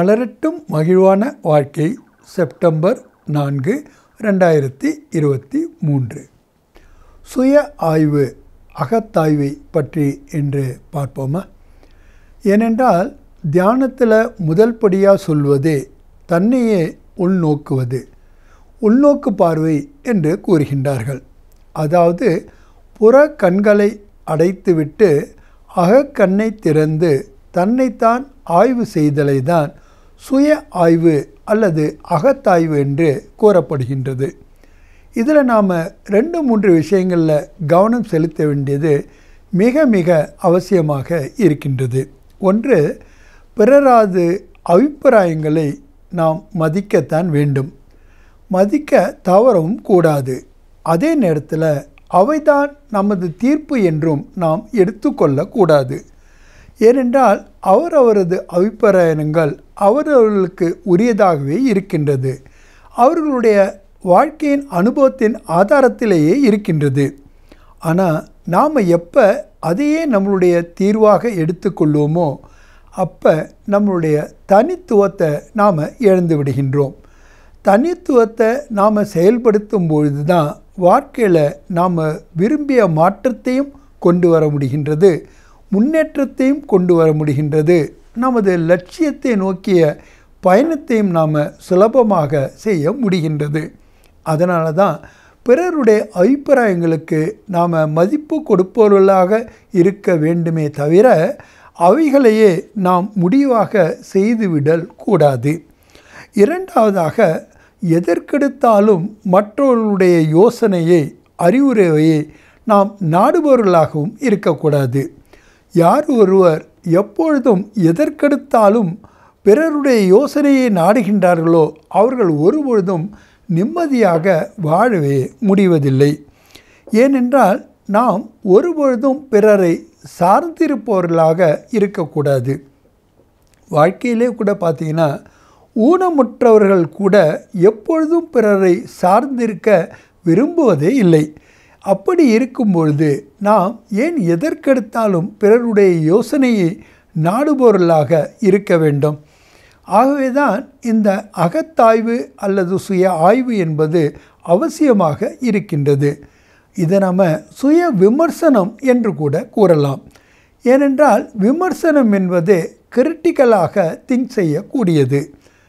மலரட்டும் மகிழ்வான வாழ்க்கை செப்டம்பர் நான்கு ரெண்டாயிரத்தி இருபத்தி மூன்று சுய ஆய்வு அகத்தாய்வை பற்றி என்று பார்ப்போமா ஏனென்றால் தியானத்தில் முதல் படியாக சொல்வதே தன்னையே உள்நோக்குவது உள்நோக்கு பார்வை என்று கூறுகின்றார்கள் அதாவது புற கண்களை அடைத்துவிட்டு அகக்கண்ணை திறந்து தன்னைத்தான் ஆய்வு செய்தலை தான் சுய ஆய்வு அல்லது அகத்தாய்வு என்று கூறப்படுகின்றது இதில் நாம் ரெண்டு மூன்று விஷயங்களில் கவனம் செலுத்த வேண்டியது மிக மிக அவசியமாக இருக்கின்றது ஒன்று பிறராது அபிப்பிராயங்களை நாம் மதிக்கத்தான் வேண்டும் மதிக்க தவறவும் கூடாது அதே நேரத்தில் அவைதான் நமது தீர்ப்பு என்றும் நாம் எடுத்துக்கொள்ளக்கூடாது ஏனென்றால் அவரவரது அபிப்பிராயங்கள் அவரவர்களுக்கு உரியதாகவே இருக்கின்றது அவர்களுடைய வாழ்க்கையின் அனுபவத்தின் ஆதாரத்திலேயே இருக்கின்றது ஆனால் நாம் எப்போ அதையே நம்மளுடைய தீர்வாக எடுத்துக்கொள்வோமோ அப்போ நம்மளுடைய தனித்துவத்தை நாம் இழந்து விடுகின்றோம் தனித்துவத்தை நாம் செயல்படுத்தும் பொழுது தான் வாழ்க்கையில் நாம் விரும்பிய மாற்றத்தையும் கொண்டு வர முடிகின்றது முன்னேற்றத்தையும் கொண்டு வர முடிகின்றது நமது லட்சியத்தை நோக்கிய பயணத்தையும் நாம் சுலபமாக செய்ய முடிகின்றது அதனால தான் பிறருடைய அபிப்பிராயங்களுக்கு நாம் மதிப்பு கொடுப்பவர்களாக இருக்க வேண்டுமே தவிர அவைகளையே நாம் முடிவாக செய்துவிடல் கூடாது இரண்டாவதாக எதற்கெடுத்தாலும் மற்றவர்களுடைய யோசனையை அறிவுரையை நாம் நாடுபவர்களாகவும் இருக்கக்கூடாது யார் ஒருவர் எப்பொழுதும் எதற்கெடுத்தாலும் பிறருடைய யோசனையை நாடுகின்றார்களோ அவர்கள் ஒருபொழுதும் நிம்மதியாக வாழவே முடிவதில்லை ஏனென்றால் நாம் ஒருபொழுதும் பிறரை சார்ந்திருப்பவர்களாக இருக்கக்கூடாது வாழ்க்கையிலே கூட பார்த்திங்கன்னா ஊனமுற்றவர்கள் கூட எப்பொழுதும் பிறரை சார்ந்திருக்க விரும்புவதே இல்லை அப்படி இருக்கும் பொழுது நாம் ஏன் எதற்கெடுத்தாலும் பிறருடைய யோசனையை நாடுபவர்களாக இருக்க வேண்டும் ஆகவே தான் இந்த அகத்தாய்வு அல்லது சுய ஆய்வு என்பது அவசியமாக இருக்கின்றது இதை நம்ம சுய விமர்சனம் என்று கூட கூறலாம் ஏனென்றால் விமர்சனம் என்பது கிரிட்டிக்கலாக திங்க் செய்யக்கூடியது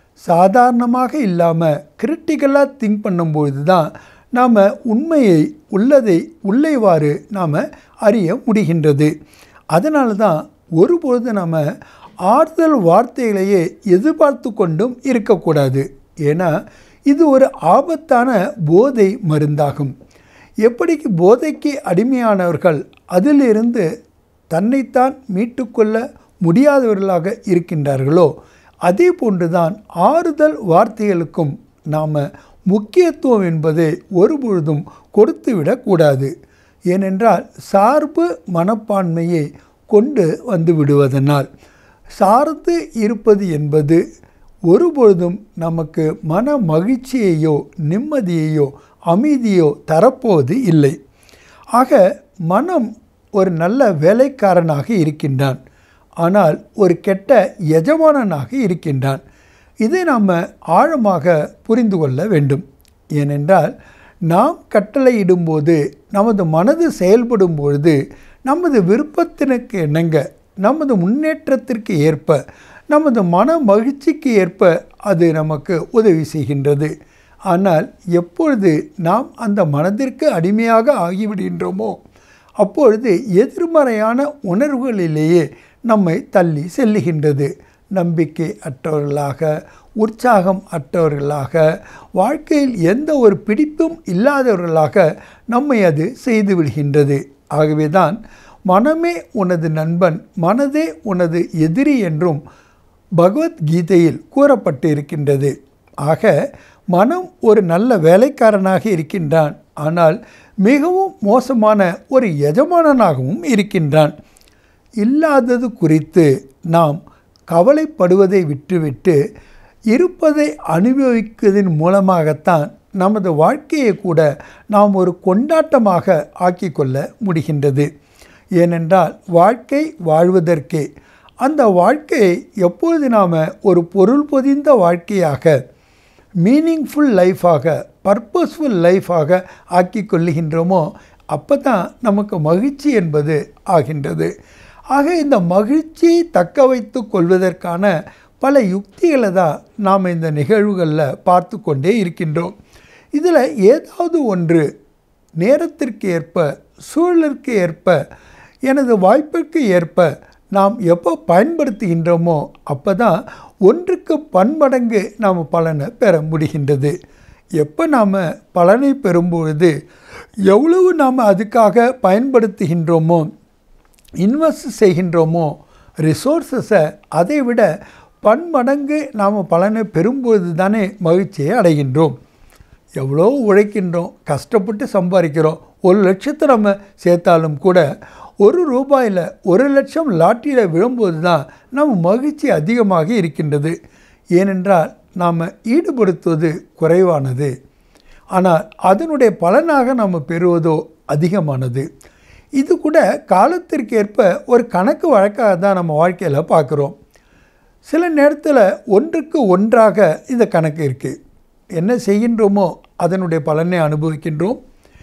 சாதாரணமாக இல்லாமல் கிரிட்டிக்கலாக திங்க் பண்ணும்பொழுது தான் நாம் உண்மையை உள்ளதை உள்ளேவாறு நாம் அறிய முடிகின்றது அதனால தான் ஒருபொழுது நம்ம ஆறுதல் வார்த்தைகளையே எதிர்பார்த்து கொண்டும் இருக்கக்கூடாது ஏன்னா இது ஒரு ஆபத்தான போதை மருந்தாகும் எப்படிக்கு போதைக்கு அடிமையானவர்கள் அதிலிருந்து தன்னைத்தான் மீட்டுக்கொள்ள முடியாதவர்களாக இருக்கின்றார்களோ அதே போன்றுதான் ஆறுதல் வார்த்தைகளுக்கும் நாம் முக்கியத்துவம் என்பதை ஒருபொழுதும் கொடுத்துவிடக்கூடாது ஏனென்றால் சார்பு மனப்பான்மையை கொண்டு வந்து விடுவதனால் சார்ந்து இருப்பது என்பது ஒருபொழுதும் நமக்கு மன மகிழ்ச்சியையோ நிம்மதியையோ அமைதியோ தரப்போவது இல்லை ஆக மனம் ஒரு நல்ல வேலைக்காரனாக இருக்கின்றான் ஆனால் ஒரு கெட்ட எஜமானனாக இருக்கின்றான் இதை நாம் ஆழமாக புரிந்து கொள்ள வேண்டும் ஏனென்றால் நாம் கட்டளையிடும்போது நமது மனது செயல்படும் பொழுது நமது விருப்பத்தினுக்கு இணங்க நமது முன்னேற்றத்திற்கு ஏற்ப நமது மன மகிழ்ச்சிக்கு ஏற்ப அது நமக்கு உதவி செய்கின்றது ஆனால் எப்பொழுது நாம் அந்த மனதிற்கு அடிமையாக ஆகிவிடுகின்றோமோ அப்பொழுது எதிர்மறையான உணர்வுகளிலேயே நம்மை தள்ளி செல்லுகின்றது நம்பிக்கை அற்றவர்களாக உற்சாகம் அற்றவர்களாக வாழ்க்கையில் எந்த ஒரு பிடிப்பும் இல்லாதவர்களாக நம்மை அது செய்து விடுகின்றது ஆகவே தான் மனமே உனது நண்பன் மனதே உனது எதிரி என்றும் பகவத்கீதையில் கூறப்பட்டு இருக்கின்றது ஆக மனம் ஒரு நல்ல வேலைக்காரனாக இருக்கின்றான் ஆனால் மிகவும் மோசமான ஒரு எஜமானனாகவும் இருக்கின்றான் இல்லாதது குறித்து நாம் கவலைப்படுவதை விட்டுவிட்டு இருப்பதை அனுபவிப்பதன் மூலமாகத்தான் நமது வாழ்க்கையை கூட நாம் ஒரு கொண்டாட்டமாக ஆக்கிக்கொள்ள முடிகின்றது ஏனென்றால் வாழ்க்கை வாழ்வதற்கே அந்த வாழ்க்கையை எப்பொழுது நாம் ஒரு பொருள் பொதிந்த வாழ்க்கையாக மீனிங்ஃபுல் லைஃபாக பர்பஸ்ஃபுல் லைஃபாக ஆக்கி கொள்ளுகின்றோமோ அப்போ தான் நமக்கு மகிழ்ச்சி என்பது ஆகின்றது ஆக இந்த மகிழ்ச்சியை தக்க வைத்து கொள்வதற்கான பல யுக்திகளை தான் நாம் இந்த நிகழ்வுகளில் பார்த்து கொண்டே இருக்கின்றோம் இதில் ஏதாவது ஒன்று நேரத்திற்கு ஏற்ப சூழலுக்கு ஏற்ப எனது வாய்ப்பிற்கு ஏற்ப நாம் எப்போ பயன்படுத்துகின்றோமோ அப்போ தான் ஒன்றுக்கு பன்மடங்கு நாம் பலனை பெற முடிகின்றது எப்போ நாம் பலனை பெறும்பொழுது எவ்வளவு நாம் அதுக்காக பயன்படுத்துகின்றோமோ இன்வெஸ்ட் செய்கின்றோமோ ரிசோர்ஸஸை அதை விட பன்மடங்கு நாம் பலனை பெறும்பொழுது தானே மகிழ்ச்சியை அடைகின்றோம் எவ்வளோ உழைக்கின்றோம் கஷ்டப்பட்டு சம்பாதிக்கிறோம் ஒரு லட்சத்தை நம்ம சேர்த்தாலும் கூட ஒரு ரூபாயில் ஒரு லட்சம் லாட்டரியில் விழும்போது தான் நம்ம மகிழ்ச்சி அதிகமாக இருக்கின்றது ஏனென்றால் நாம் ஈடுபடுத்துவது குறைவானது ஆனால் அதனுடைய பலனாக நாம் பெறுவதோ அதிகமானது இது கூட காலத்திற்கேற்ப ஒரு கணக்கு வழக்காக தான் நம்ம வாழ்க்கையில் பார்க்குறோம் சில நேரத்தில் ஒன்றுக்கு ஒன்றாக இந்த கணக்கு இருக்குது என்ன செய்கின்றோமோ அதனுடைய பலனை அனுபவிக்கின்றோம்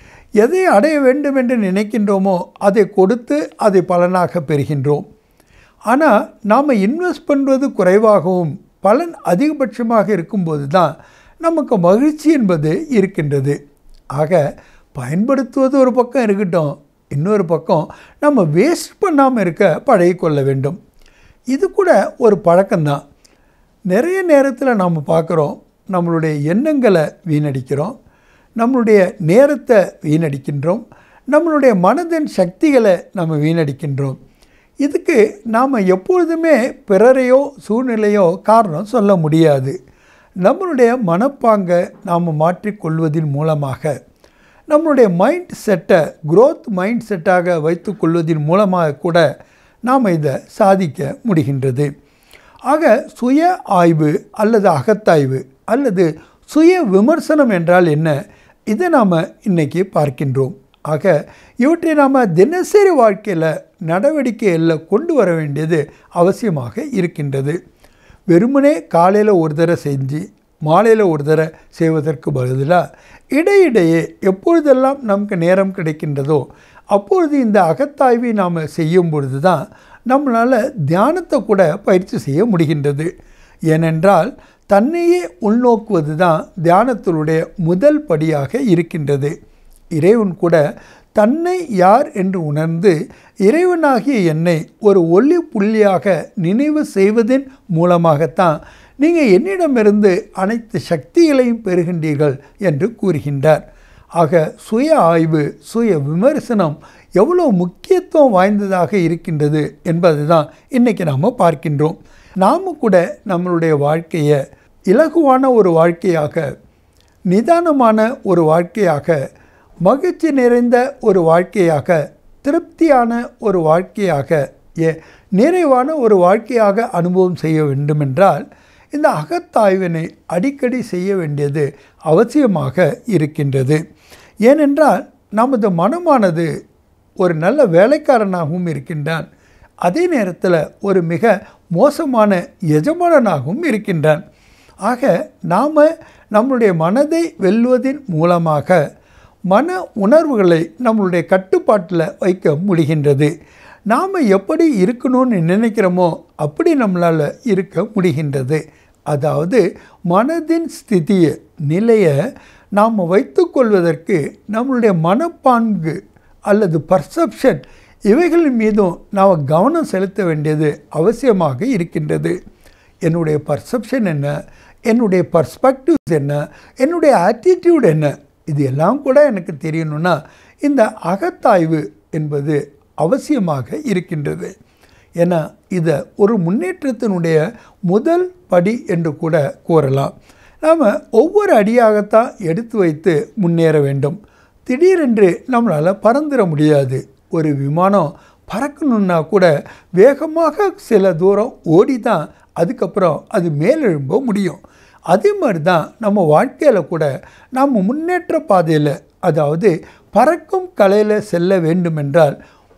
எதை அடைய வேண்டும் என்று நினைக்கின்றோமோ அதை கொடுத்து அதை பலனாக பெறுகின்றோம் ஆனால் நாம் இன்வெஸ்ட் பண்ணுவது குறைவாகவும் பலன் அதிகபட்சமாக இருக்கும்போது தான் நமக்கு மகிழ்ச்சி என்பது இருக்கின்றது ஆக பயன்படுத்துவது ஒரு பக்கம் இருக்கட்டும் இன்னொரு பக்கம் நம்ம வேஸ்ட் பண்ணாமல் இருக்க பழகிக்கொள்ள வேண்டும் இது கூட ஒரு பழக்கம்தான் நிறைய நேரத்தில் நாம் பார்க்குறோம் நம்மளுடைய எண்ணங்களை வீணடிக்கிறோம் நம்மளுடைய நேரத்தை வீணடிக்கின்றோம் நம்மளுடைய மனதின் சக்திகளை நம்ம வீணடிக்கின்றோம் இதுக்கு நாம் எப்பொழுதுமே பிறரையோ சூழ்நிலையோ காரணம் சொல்ல முடியாது நம்மளுடைய மனப்பாங்கை நாம் மாற்றிக்கொள்வதன் மூலமாக நம்மளுடைய மைண்ட் செட்டை growth மைண்ட் செட்டாக வைத்து கொள்வதன் மூலமாக கூட நாம் இதை சாதிக்க முடிகின்றது ஆக சுய ஆய்வு அல்லது அகத்தாய்வு அல்லது சுய விமர்சனம் என்றால் என்ன இதை நாம் இன்றைக்கி பார்க்கின்றோம் ஆக இவற்றை நாம் தினசரி வாழ்க்கையில் நடவடிக்கையில் கொண்டு வர வேண்டியது அவசியமாக இருக்கின்றது வெறுமனே காலையில் ஒரு தடவை செஞ்சு மாலையில் ஒரு தடவை செய்வதற்கு பதிலாக இடையிடையே எப்பொழுதெல்லாம் நமக்கு நேரம் கிடைக்கின்றதோ அப்பொழுது இந்த அகத்தாய்வை நாம் செய்யும் பொழுது தான் நம்மளால் தியானத்தை கூட பயிற்சி செய்ய முடிகின்றது ஏனென்றால் தன்னையே உள்நோக்குவது தான் தியானத்தினுடைய முதல் படியாக இருக்கின்றது இறைவன் கூட தன்னை யார் என்று உணர்ந்து இறைவனாகிய என்னை ஒரு ஒளி புள்ளியாக நினைவு செய்வதன் மூலமாகத்தான் நீங்கள் என்னிடமிருந்து அனைத்து சக்திகளையும் பெறுகின்றீர்கள் என்று கூறுகின்றார் ஆக சுய ஆய்வு சுய விமர்சனம் எவ்வளோ முக்கியத்துவம் வாய்ந்ததாக இருக்கின்றது என்பதை தான் இன்றைக்கி நாம் பார்க்கின்றோம் நாம் கூட நம்மளுடைய வாழ்க்கையை இலகுவான ஒரு வாழ்க்கையாக நிதானமான ஒரு வாழ்க்கையாக மகிழ்ச்சி நிறைந்த ஒரு வாழ்க்கையாக திருப்தியான ஒரு வாழ்க்கையாக ஏ நிறைவான ஒரு வாழ்க்கையாக அனுபவம் செய்ய வேண்டுமென்றால் இந்த அகத்தாய்வினை அடிக்கடி செய்ய வேண்டியது அவசியமாக இருக்கின்றது ஏனென்றால் நமது மனமானது ஒரு நல்ல வேலைக்காரனாகவும் இருக்கின்றான் அதே நேரத்தில் ஒரு மிக மோசமான எஜமானனாகவும் இருக்கின்றான் ஆக நாம் நம்முடைய மனதை வெல்வதன் மூலமாக மன உணர்வுகளை நம்மளுடைய கட்டுப்பாட்டில் வைக்க முடிகின்றது நாம் எப்படி இருக்கணும்னு நினைக்கிறோமோ அப்படி நம்மளால் இருக்க முடிகின்றது அதாவது மனதின் ஸ்திதியை நிலையை நாம் வைத்துக்கொள்வதற்கு நம்மளுடைய மனப்பான்கு அல்லது பர்செப்ஷன் இவைகளின் மீதும் நாம் கவனம் செலுத்த வேண்டியது அவசியமாக இருக்கின்றது என்னுடைய பர்செப்ஷன் என்ன என்னுடைய பர்ஸ்பெக்டிவ்ஸ் என்ன என்னுடைய ஆட்டிடியூட் என்ன இது எல்லாம் கூட எனக்கு தெரியணும்னா இந்த அகத்தாய்வு என்பது அவசியமாக இருக்கின்றது ஏன்னா இதை ஒரு முன்னேற்றத்தினுடைய முதல் படி என்று கூட கூறலாம் நாம் ஒவ்வொரு அடியாகத்தான் எடுத்து வைத்து முன்னேற வேண்டும் திடீரென்று நம்மளால் பறந்துட முடியாது ஒரு விமானம் பறக்கணுன்னா கூட வேகமாக சில தூரம் ஓடி தான் அதுக்கப்புறம் அது மேலெழும்ப முடியும் அதே மாதிரி தான் நம்ம வாழ்க்கையில் கூட நாம் முன்னேற்ற பாதையில் அதாவது பறக்கும் கலையில் செல்ல வேண்டுமென்றால்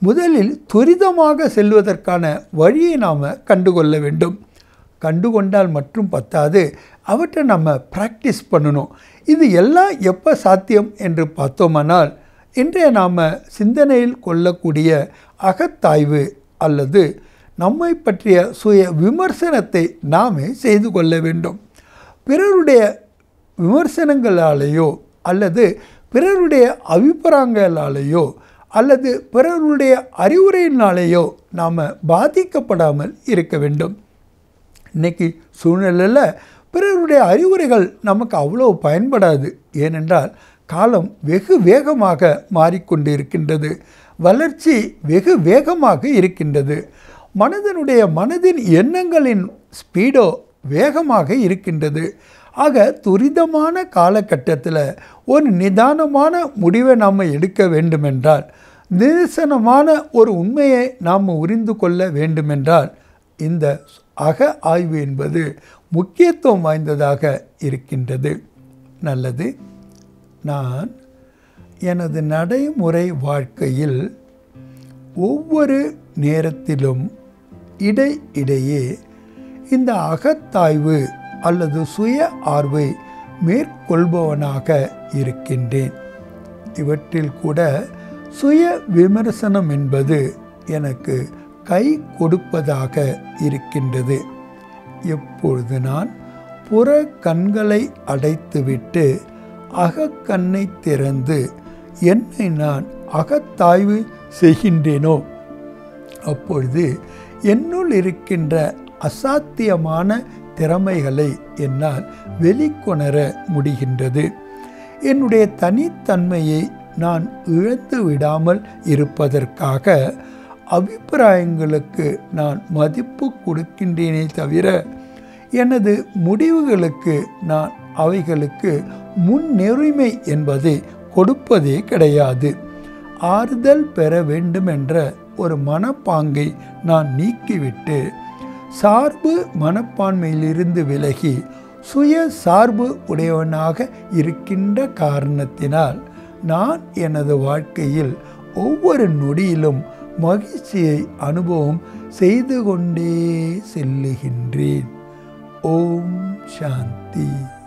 முதலில் துரிதமாக செல்வதற்கான வழியை நாம் கண்டுகொள்ள வேண்டும் கண்டுகொண்டால் மட்டும் பத்தாது அவற்றை நம்ம ப்ராக்டிஸ் பண்ணணும் இது எல்லாம் எப்போ சாத்தியம் என்று பார்த்தோமானால் இன்றைய நாம் சிந்தனையில் கொள்ளக்கூடிய அகத்தாய்வு அல்லது நம்மை பற்றிய சுய விமர்சனத்தை நாமே செய்து கொள்ள வேண்டும் பிறருடைய விமர்சனங்களாலேயோ அல்லது பிறருடைய அபிப்பிராயங்களாலேயோ அல்லது பிறருடைய அறிவுரையினாலேயோ நாம் பாதிக்கப்படாமல் இருக்க வேண்டும் இன்றைக்கி சூழ்நிலையில் பிறருடைய அறிவுரைகள் நமக்கு அவ்வளோ பயன்படாது ஏனென்றால் காலம் வெகு வேகமாக மாறிக்கொண்டு இருக்கின்றது வளர்ச்சி வெகு வேகமாக இருக்கின்றது மனதனுடைய மனதின் எண்ணங்களின் ஸ்பீடோ வேகமாக இருக்கின்றது ஆக துரிதமான காலகட்டத்தில் ஒரு நிதானமான முடிவை நாம் எடுக்க வேண்டுமென்றால் நிதர்சனமான ஒரு உண்மையை நாம் உரிந்து கொள்ள வேண்டுமென்றால் இந்த அக ஆய்வு என்பது முக்கியத்துவம் வாய்ந்ததாக இருக்கின்றது நல்லது நான் எனது நடைமுறை வாழ்க்கையில் ஒவ்வொரு நேரத்திலும் இடை இடையே இந்த அகத்தாய்வு அல்லது சுய ஆர்வை மேற்கொள்பவனாக இருக்கின்றேன் இவற்றில் கூட சுய விமர்சனம் என்பது எனக்கு கை கொடுப்பதாக இருக்கின்றது எப்பொழுது நான் புற கண்களை அடைத்துவிட்டு அகக்கண்ணை திறந்து என்னை நான் அகத்தாய்வு செய்கின்றேனோ அப்பொழுது என்னுள் இருக்கின்ற அசாத்தியமான திறமைகளை என்னால் வெளிக்கொணர முடிகின்றது என்னுடைய தனித்தன்மையை நான் இழந்து விடாமல் இருப்பதற்காக அபிப்பிராயங்களுக்கு நான் மதிப்பு கொடுக்கின்றேனே தவிர எனது முடிவுகளுக்கு நான் அவைகளுக்கு முன்னுரிமை என்பதை கொடுப்பதே கிடையாது ஆறுதல் பெற வேண்டும் என்ற ஒரு மனப்பாங்கை நான் நீக்கிவிட்டு சார்பு மனப்பான்மையிலிருந்து விலகி சுய சார்பு உடையவனாக இருக்கின்ற காரணத்தினால் நான் எனது வாழ்க்கையில் ஒவ்வொரு நொடியிலும் மகிழ்ச்சியை அனுபவம் செய்து கொண்டே செல்லுகின்றேன் ஓம் சாந்தி